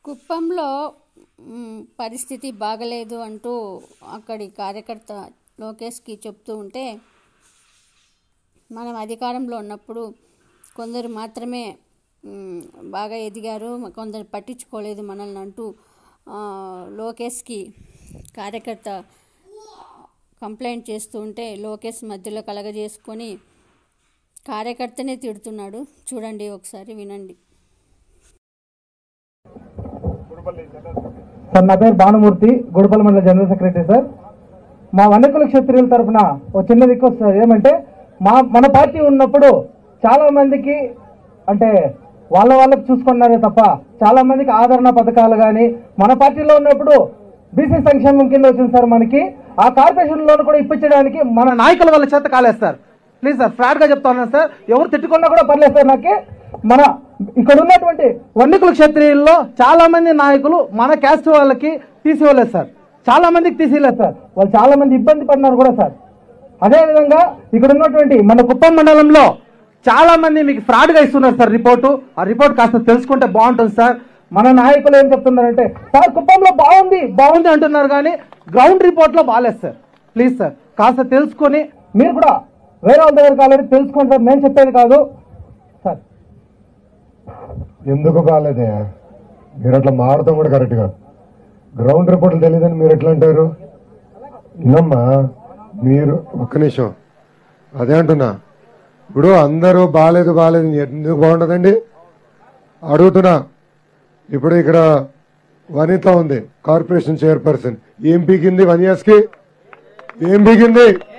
కుప్పంలో మ్, పరిస్థితి బాగలేదు అంటూ అక్కడి కార్యకర్త లోకేష్కి చెప్తూ ఉంటే మనం అధికారంలో ఉన్నప్పుడు కొందరు మాత్రమే మ్, బాగా ఎదిగారు కొందరు పట్టించుకోలేదు మనల్ని అంటూ ఆ, లోకేష్కి కార్యకర్త కంప్లైంట్ చేస్తూ ఉంటే లోకేష్ మధ్యలో కలగజేసుకొని కార్యకర్తనే తిడుతున్నాడు చూడండి ఒకసారి వినండి సార్ నా పేరు భానుమూర్తి గుడిపల్లి మండల జనరల్ సెక్రటరీ సార్ మా వన్నకుల క్షత్రియుల తరఫున ఒక చిన్న రిక్వెస్ట్ సార్ ఏమంటే మా మన పార్టీ ఉన్నప్పుడు చాలా మందికి అంటే వాళ్ళ వాళ్ళకి చూసుకున్నారే తప్ప చాలా మందికి ఆదరణ పథకాలు కానీ మన పార్టీలో ఉన్నప్పుడు బీసీ సంక్షేమం కింద వచ్చింది సార్ మనకి ఆ కార్పొరేషన్ లోన్ కూడా ఇప్పించడానికి మన నాయకుల వాళ్ళ చేత కాలేదు ప్లీజ్ సార్ ఫ్లాట్ గా చెప్తా ఉన్నాను సార్ ఎవరు తిట్టుకున్నా కూడా పర్లేదు సార్ నాకు మన ఇక్కడ ఉన్నటువంటి వన్నికుల క్షత్రియుల్లో చాలా మంది నాయకులు మన క్యాస్ట్ వాళ్ళకి తీసివ్వలేదు సార్ చాలా మందికి తీసిలేదు సార్ వాళ్ళు చాలా మంది ఇబ్బంది పడినారు కూడా సార్ అదే విధంగా ఇక్కడ ఉన్నటువంటి మన కుప్పం మండలంలో చాలా మంది మీకు ఫ్రాడ్ గా ఇస్తున్నారు సార్ రిపోర్టు ఆ రిపోర్ట్ కాస్త తెలుసుకుంటే బాగుంటుంది సార్ మన నాయకులు ఏం చెప్తున్నారంటే సార్ కుప్పంలో బాగుంది బాగుంది అంటున్నారు కానీ గ్రౌండ్ రిపోర్ట్ లో బాగాలేదు సార్ ప్లీజ్ సార్ కాస్త తెలుసుకొని మీరు కూడా వేరే వాళ్ళ దగ్గర కాలేదు తెలుసుకోండి సార్ నేను చెప్పేది కాదు సార్ ఎందుకు కాలేదే మీరు అట్లా మారతాం కూడా కరెక్ట్గా గ్రౌండ్ రిపోర్ట్లు తెలియదని మీరు ఎట్లా అంటారు ఇనమ్మా మీరు ఒక్క నిమిషం అదే అంటున్నా ఇప్పుడు అందరూ బాగాలేదు బాగాలేదు ఎందుకు బాగుంటుందండి అడుగుతున్నా ఇప్పుడు ఇక్కడ వనిత ఉంది కార్పొరేషన్ చైర్పర్సన్ ఏం పీకింది వన్ ఇయర్స్ కి ఏం పీకింది